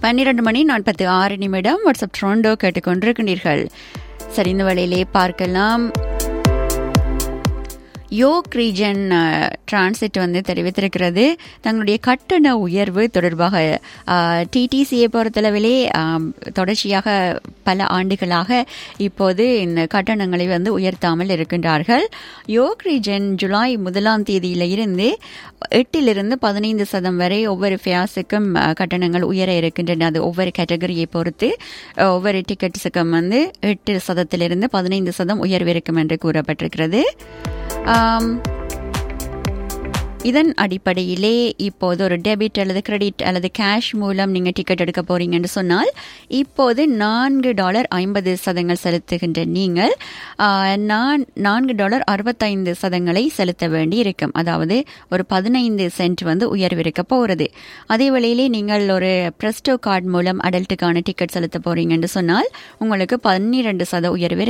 பன்னிரண்டு மணி நாற்பத்தி ஆறு நிமிடம் வாட்ஸ்அப் ட்ரோண்டோ கேட்டுக்கொண்டிருக்கின்றீர்கள் சரி இந்த வேளையிலே பார்க்கலாம் யோக் ரீஜன் டிரான்சிட் வந்து தெரிவித்திருக்கிறது தங்களுடைய கட்டண உயர்வு தொடர்பாக டிடிசியை பொறுத்தளவிலே ஆம், தொடர்ச்சியாக பல ஆண்டுகளாக இப்போது இந்த கட்டணங்களை வந்து உயர்த்தாமல் இருக்கின்றார்கள் யோக் ரீஜன் ஜூலை முதலாம் தேதியில இருந்து எட்டிலிருந்து பதினைந்து சதம் வரை ஒவ்வொரு ஃபேஸுக்கும் கட்டணங்கள் உயர இருக்கின்றன அது ஒவ்வொரு கேட்டகரியை பொறுத்து அஹ், ஒவ்வொரு டிக்கெட்ஸுக்கும் வந்து எட்டு சதத்திலிருந்து பதினைந்து சதம் உயர்வு இருக்கும் என்று கூறப்பட்டிருக்கிறது ஆம், இதன் அடிப்படையிலே இப்போது ஒரு டெபிட் அல்லது கிரெடிட் அல்லது கேஷ் மூலம் நீங்கள் டிக்கெட் எடுக்க போறீங்கன்னு சொன்னால் இப்போது நான்கு டாலர் ஐம்பது சதங்கள் செலுத்துகின்ற நீங்கள் ஆ, நான் நான்கு டாலர் அறுபத்தைந்து சதங்களை செலுத்த வேண்டி இருக்கும் அதாவது ஒரு பதினைந்து சென்ட் வந்து உயர்வு இருக்க போகிறது அதே வேளையிலே நீங்கள் ஒரு பிரஸ்டோ கார்டு மூலம் அடல்ட்டுக்கான டிக்கெட் செலுத்த போறீங்கன்னு சொன்னால் உங்களுக்கு பன்னிரண்டு சத உயர்வு